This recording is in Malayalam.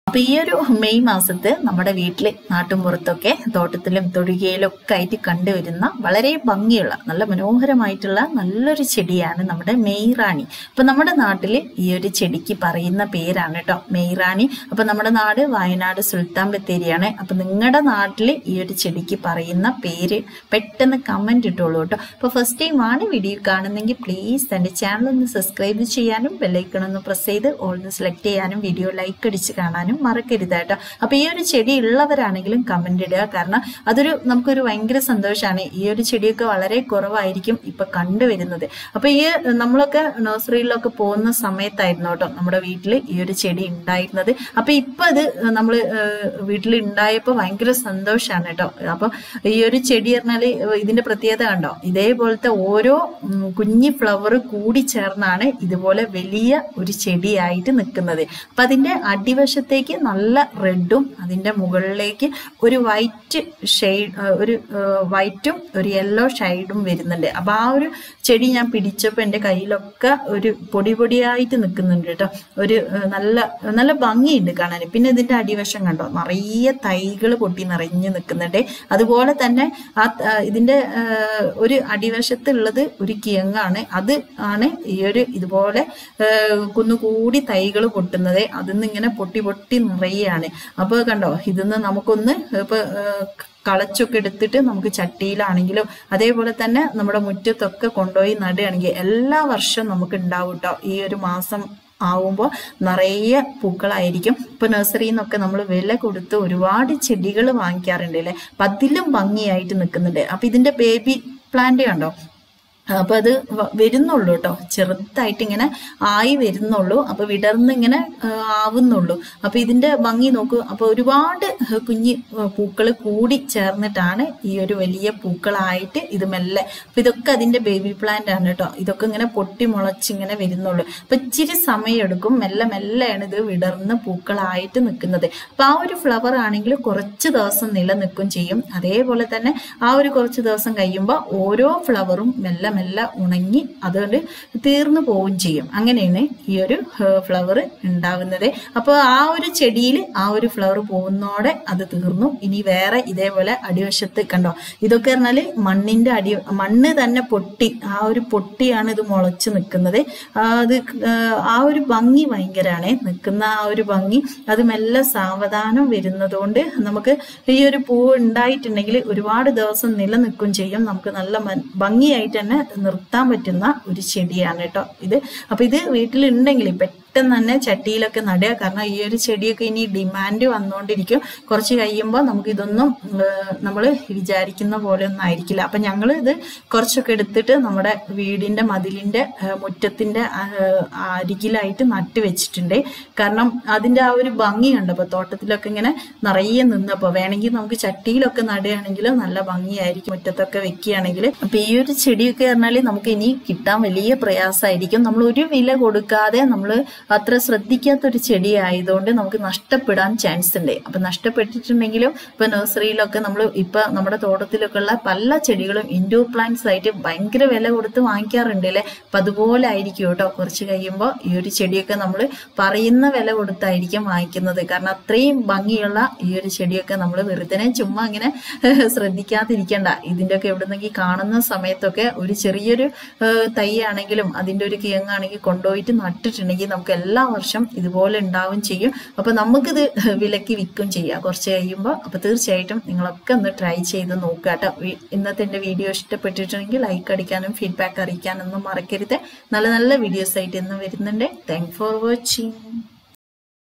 അപ്പൊ ഈ ഒരു മെയ് മാസത്ത് നമ്മുടെ വീട്ടിൽ നാട്ടുമ്പുറത്തൊക്കെ തോട്ടത്തിലും തൊടുകയിലും ഒക്കെ ആയിട്ട് കണ്ടുവരുന്ന വളരെ ഭംഗിയുള്ള നല്ല മനോഹരമായിട്ടുള്ള നല്ലൊരു ചെടിയാണ് നമ്മുടെ മെയ്റാണി അപ്പൊ നമ്മുടെ നാട്ടിൽ ഈ ഒരു ചെടിക്ക് പറയുന്ന പേരാണ് കേട്ടോ മെയ്റാണി അപ്പൊ നമ്മുടെ നാട് വയനാട് സുൽത്താൻ ബത്തേരിയാണ് അപ്പൊ നിങ്ങളുടെ നാട്ടിൽ ഈ ഒരു ചെടിക്ക് പറയുന്ന പേര് പെട്ടെന്ന് കമന്റ് ഇട്ടോളൂ കേട്ടോ അപ്പൊ ഫസ്റ്റ് ടൈം ആണ് വീഡിയോ കാണുന്നെങ്കിൽ പ്ലീസ് എൻ്റെ ചാനൽ ഒന്ന് സബ്സ്ക്രൈബ് ചെയ്യാനും ബെല്ലൈക്കൺ ഒന്ന് പ്രസ് ചെയ്ത് ഓൾ സെലക്ട് ചെയ്യാനും വീഡിയോ ലൈക്ക് അടിച്ച് കാണാനും മറക്കരുത് കേട്ടോ അപ്പൊ ഈ ഒരു ചെടി ഉള്ളവരാണെങ്കിലും കമന്റ് ഇടുക കാരണം അതൊരു നമുക്കൊരു ഭയങ്കര സന്തോഷമാണ് ഈ ഒരു ചെടിയൊക്കെ വളരെ കുറവായിരിക്കും ഇപ്പൊ കണ്ടുവരുന്നത് അപ്പൊ ഈ നമ്മളൊക്കെ നഴ്സറിയിലൊക്കെ പോകുന്ന സമയത്തായിരുന്നു കേട്ടോ നമ്മുടെ വീട്ടിൽ ഈ ഒരു ചെടി ഉണ്ടായിരുന്നത് അപ്പൊ ഇപ്പൊ അത് നമ്മൾ വീട്ടിൽ ഉണ്ടായപ്പോ ഭയങ്കര സന്തോഷമാണ് കേട്ടോ അപ്പൊ ഈ ഒരു ചെടി പറഞ്ഞാല് ഇതിന്റെ പ്രത്യേകത കണ്ടോ ഇതേപോലത്തെ ഓരോ ഉം, കുഞ്ഞി ഫ്ലവർ കൂടി ചേർന്നാണ് ഇതുപോലെ വലിയ ഒരു ചെടിയായിട്ട് നിൽക്കുന്നത് അപ്പൊ അതിന്റെ അടിവശത്തേക്ക് നല്ല റെഡും അതിന്റെ മുകളിലേക്ക് ഒരു വൈറ്റ് ഷെയ്ഡ് ഒരു വൈറ്റും ഒരു യെല്ലോ ഷെയ്ഡും വരുന്നുണ്ട് അപ്പൊ ആ ഒരു ചെടി ഞാൻ പിടിച്ചപ്പോൾ എൻ്റെ കയ്യിലൊക്കെ ഒരു പൊടി പൊടിയായിട്ട് നിൽക്കുന്നുണ്ട് കേട്ടോ ഒരു ഏഹ്, നല്ല നല്ല ഭംഗിയുണ്ട് കാണാൻ പിന്നെ ഇതിന്റെ അടിവശം കണ്ടോ നിറയെ തൈകൾ പൊട്ടി നിറഞ്ഞു നിൽക്കുന്നുണ്ട് അതുപോലെ തന്നെ ആ ത- ഇതിന്റെ ഏഹ്, ഒരു അടിവശത്തുള്ളത് ഒരു കിഴങ്ങാണ് അത് ആണ് ഈ ഒരു ഇതുപോലെ ഏഹ്, കുന്നുകൂടി തൈകൾ പൊട്ടുന്നത് അതിന്ന് ഇങ്ങനെ പൊട്ടി പൊട്ടി നിറയാണ് അപ്പൊ കണ്ടോ ഇതിന്ന് നമുക്കൊന്ന് ഇപ്പൊ ഏഹ്, കളച്ചൊക്കെ എടുത്തിട്ട് നമുക്ക് ചട്ടിയിലാണെങ്കിലും അതേപോലെ തന്നെ നമ്മുടെ മുറ്റത്തൊക്കെ കൊണ്ടുപോയി നടുകയാണെങ്കിൽ എല്ലാ വർഷവും നമുക്ക് ഉണ്ടാവും കേട്ടോ ഈ ഒരു മാസം ആവുമ്പോൾ നിറയെ പൂക്കളായിരിക്കും ഇപ്പൊ നഴ്സറിയിൽ നിന്നൊക്കെ നമ്മൾ വില കൊടുത്ത് ഒരുപാട് ചെടികൾ വാങ്ങിക്കാറുണ്ട് അല്ലേ അപ്പൊ അതിലും ഭംഗിയായിട്ട് നിൽക്കുന്നുണ്ട് അപ്പൊ ഇതിന്റെ ബേബി പ്ലാന്റ് കണ്ടോ അപ്പൊ അത് വ- വരുന്നുള്ളൂ കേട്ടോ ചെറുതായിട്ട് ഇങ്ങനെ ആയി വരുന്നുള്ളൂ അപ്പൊ വിടർന്ന് ഇങ്ങനെ ആ, ആവുന്നുള്ളൂ അപ്പൊ ഇതിന്റെ ഭംഗി നോക്കൂ അപ്പൊ ഒരുപാട് കുഞ്ഞി പൂക്കൾ കൂടി ചേർന്നിട്ടാണ് ഈ ഒരു വലിയ പൂക്കളായിട്ട് ഇത് മെല്ലെ അപ്പൊ ഇതൊക്കെ അതിന്റെ ബേബി പ്ലാന്റ് ആണ് കേട്ടോ ഇതൊക്കെ ഇങ്ങനെ പൊട്ടി മുളച്ച് ഇങ്ങനെ വരുന്നുള്ളൂ അപ്പൊ ഇച്ചിരി സമയം എടുക്കും മെല്ലെ മെല്ലെയാണ് ഇത് വിടർന്ന് പൂക്കളായിട്ട് നിൽക്കുന്നത് അപ്പൊ ആ ഒരു ഫ്ലവർ ആണെങ്കിൽ കുറച്ച് ദിവസം നിലനിൽക്കും ചെയ്യും അതേപോലെ തന്നെ ആ ഒരു കുറച്ച് ദിവസം കഴിയുമ്പോൾ ഓരോ ഫ്ലവറും മെല്ലെ മെല്ലെ ഉണങ്ങി അതുകൊണ്ട് തീർന്നു പോവുകയും ചെയ്യും അങ്ങനെയാണ് ഈ ഒരു ഫ്ലവർ ഉണ്ടാവുന്നത് അപ്പോൾ ആ ഒരു ചെടിയിൽ ആ ഒരു ഫ്ലവർ പോകുന്നോടെ അത് തീർന്നു ഇനി വേറെ ഇതേപോലെ അടിവശത്ത് കണ്ടോ ഇതൊക്കെ പറഞ്ഞാല് മണ്ണിന്റെ അടി മണ്ണ് തന്നെ പൊട്ടി ആ ഒരു പൊട്ടിയാണ് ഇത് മുളച്ച് നിൽക്കുന്നത് ആ, അത് ആ, ആ ഒരു ഭംഗി ഭയങ്കരമാണ് നിൽക്കുന്ന ആ ഒരു ഭംഗി അത് മെല്ലെ സാവധാനം വരുന്നതുകൊണ്ട് നമുക്ക് ഈ ഒരു പൂവ് ഉണ്ടായിട്ടുണ്ടെങ്കിൽ ഒരുപാട് ദിവസം നിലനിൽക്കും ചെയ്യും നമുക്ക് നല്ല മ- ഭംഗിയായിട്ട് തന്നെ നിർത്താൻ പറ്റുന്ന ഒരു ചെടിയാണ് കേട്ടോ ഇത് അപ്പൊ ഇത് വീട്ടിലുണ്ടെങ്കിൽ പെട്ടെന്ന് തന്നെ ചട്ടിയിലൊക്കെ നടുക കാരണം ഈ ഒരു ചെടിയൊക്കെ ഇനി ഡിമാൻഡ് വന്നുകൊണ്ടിരിക്കും കുറച്ച് കഴിയുമ്പോൾ നമുക്ക് ഇതൊന്നും നമ്മൾ വിചാരിക്കുന്ന പോലെ ഒന്നും ആയിരിക്കില്ല അപ്പൊ ഞങ്ങൾ ഇത് കുറച്ചൊക്കെ എടുത്തിട്ട് നമ്മുടെ വീടിന്റെ മതിലിന്റെ ആ, മുറ്റത്തിന്റെ ആ, അരികിലായിട്ട് നട്ട് വെച്ചിട്ടുണ്ട് കാരണം അതിന്റെ ആ ഒരു ഭംഗി കണ്ടപ്പോ തോട്ടത്തിലൊക്കെ ഇങ്ങനെ നിറയെ നിന്നപ്പോ വേണമെങ്കിൽ നമുക്ക് ചട്ടിയിലൊക്കെ നടുകയാണെങ്കിൽ നല്ല ഭംഗിയായിരിക്കും മുറ്റത്തൊക്കെ വെക്കുകയാണെങ്കിൽ അപ്പൊ ഈ ഒരു ചെടിയൊക്കെ പറഞ്ഞാൽ നമുക്ക് ഇനി കിട്ടാൻ വലിയ പ്രയാസമായിരിക്കും നമ്മൾ ഒരു വില കൊടുക്കാതെ നമ്മൾ അത്ര ശ്രദ്ധിക്കാത്ത ഒരു ചെടി ആയതുകൊണ്ട് നമുക്ക് നഷ്ടപ്പെടാൻ ചാൻസ് ഉണ്ട് അപ്പൊ നഷ്ടപ്പെട്ടിട്ടുണ്ടെങ്കിലും ഇപ്പൊ നഴ്സറിയിലൊക്കെ നമ്മൾ ഇപ്പൊ നമ്മുടെ തോട്ടത്തിലൊക്കെ ഉള്ള പല ചെടികളും ഇൻഡോർ പ്ലാന്റ്സ് ആയിട്ട് ഭയങ്കര വില കൊടുത്ത് വാങ്ങിക്കാറുണ്ട് അല്ലേ അപ്പൊ അതുപോലെ ആയിരിക്കും കേട്ടോ കുറച്ച് കഴിയുമ്പോൾ ഈ ഒരു ചെടിയൊക്കെ നമ്മൾ പറയുന്ന വില കൊടുത്തായിരിക്കും വാങ്ങിക്കുന്നത് കാരണം അത്രയും ഭംഗിയുള്ള ഈ ഒരു ചെടിയൊക്കെ നമ്മൾ വെറുതെ ചുമ്മാ ഇങ്ങനെ ശ്രദ്ധിക്കാതിരിക്കണ്ട ഇതിന്റെ ഒക്കെ എവിടുന്നെങ്കിൽ കാണുന്ന സമയത്തൊക്കെ ഒരു ചെറിയൊരു ഏഹ്, തൈ ആണെങ്കിലും അതിന്റെ ഒരു കിഴങ്ങാണെങ്കിൽ കൊണ്ടുപോയിട്ട് നട്ടിട്ടുണ്ടെങ്കിൽ നമുക്ക് എല്ലാ വർഷം ഇതുപോലെ ഉണ്ടാവും ചെയ്യും അപ്പൊ നമുക്കിത് വിലക്ക് വിൽക്കും ചെയ്യാം കുറച്ച് കഴിയുമ്പോൾ അപ്പൊ തീർച്ചയായിട്ടും നിങ്ങളൊക്കെ ഒന്ന് ട്രൈ ചെയ്ത് നോക്കുക കേട്ടോ വി- ഇന്നത്തെ എന്റെ വീഡിയോ ഇഷ്ടപ്പെട്ടിട്ടുണ്ടെങ്കിൽ ലൈക്ക് അടിക്കാനും ഫീഡ്ബാക്ക് അറിയിക്കാനൊന്നും മറക്കരുത് നല്ല നല്ല വീഡിയോസ് ആയിട്ട് ഇന്ന് വരുന്നുണ്ട് താങ്ക് ഫോർ വാച്ചിങ്